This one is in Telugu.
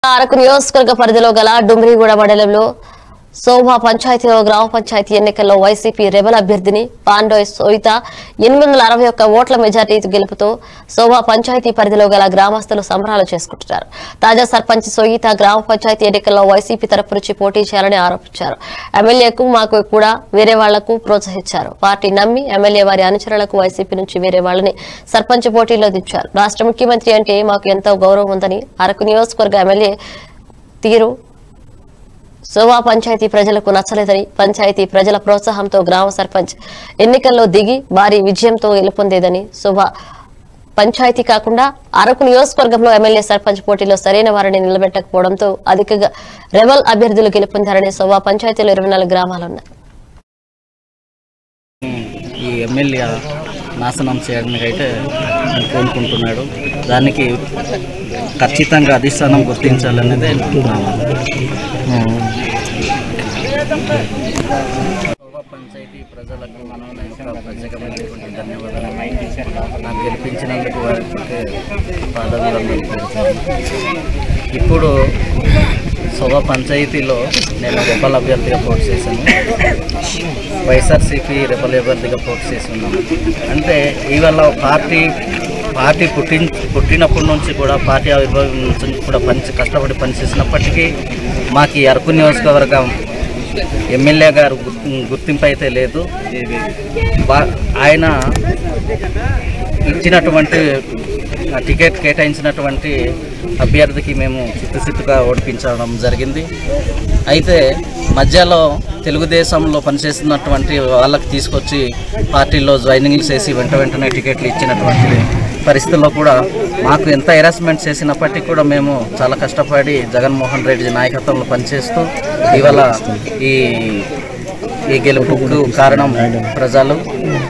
అరకు నియోజకవర్గ పరిధిలో గల డుమ్రిగూడ మండలంలో శోభా పంచాయతీలో గ్రామ పంచాయతీ ఎన్నికల్లో వైసీపీ రెబల్ అభ్యర్థిని పాండోయ్ సోయిత ఎనిమిది వందల అరవై ఒక్క ఓట్ల మెజార్టీ గెలుపుతో శోభా పంచాయతీ పరిధిలో గల గ్రామస్తులు సంబరాలు చేసుకుంటున్నారు తాజా సర్పంచ్ సోయిత గ్రామ పంచాయతీ ఎన్నికల్లో వైసీపీ తరపు నుంచి పోటీ చేయాలని ఆరోపించారు ఎమ్మెల్యేకు మాకు కూడా వేరే వాళ్లకు ప్రోత్సహించారు పార్టీ నమ్మి ఎమ్మెల్యే వారి అనుచరులకు వైసీపీ నుంచి వేరే వాళ్ళని సర్పంచ్ పోటీలో దించారు రాష్ట్ర ముఖ్యమంత్రి అంటే మాకు ఎంతో గౌరవం ఉందని అరకు నియోజకవర్గ ఎమ్మెల్యే తీరు శోభా పంచాయతీ ప్రజలకు నచ్చలేదని పంచాయతీ ప్రజల ప్రోత్సాహంతో గ్రామ సర్పంచ్ ఎన్నికల్లో దిగి భారీ విజయంతో గెలుపొందేదని శోభా పంచాయతీ కాకుండా అరకు నియోజకవర్గంలో ఎమ్మెల్యే సర్పంచ్ పోటీలో సరైన వారిని నిలబెట్టకపోవడంతో అధికంగా రెబల్ అభ్యర్థులు గెలుపొందారని శోభా పంచాయతీలో ఇరవై నాలుగు గ్రామాలున్నాయి ఈ ఎమ్మెల్యే నాశనం చేయడానికి అయితే కోరుకుంటున్నాడు దానికి ఖచ్చితంగా అధిష్టానం గుర్తించాలనేది అనుకుంటున్నాము గోవా పంచాయతీ ప్రజలకు మనం యొక్క ప్రత్యేకమైనటువంటి ధన్యవాదాలు నాకు గెలిపించినందుకు వారికి పాదములను పెడతాను ఇప్పుడు శోభా పంచాయతీలో నేను రెబల్ అభ్యర్థిగా పోటీ చేశాను వైఎస్ఆర్సీపీ రెబల్ అభ్యర్థిగా పోటీ చేసి ఉన్నాను అంటే ఇవాళ పార్టీ పార్టీ పుట్టి పుట్టినప్పటి నుంచి కూడా పార్టీ ఆవిర్భావం నుంచి కూడా పని కష్టపడి పనిచేసినప్పటికీ మాకు ఈ అరకు నియోజకవర్గం ఎమ్మెల్యే గారు గుర్తు- గుర్తింపు అయితే లేదు వా- ఆయన ఇచ్చినటువంటి ఆ టికెట్ కేటాయించినటువంటి అభ్యర్థికి మేము చిత్తశుద్ధిగా ఓడిపించడం జరిగింది అయితే మధ్యలో తెలుగుదేశంలో పనిచేస్తున్నటువంటి వాళ్ళకి తీసుకొచ్చి పార్టీలో జాయినింగ్లు చేసి వెంట వెంటనే టికెట్లు ఇచ్చినటువంటి పరిస్థితుల్లో కూడా మాకు ఎంత హెరాస్మెంట్ చేసినప్పటికీ కూడా మేము చాలా కష్టపడి జగన్మోహన్ రెడ్డి నాయకత్వంలో పనిచేస్తూ ఇవాళ ఈ ఈ గెలుపుకు కారణం ప్రజలు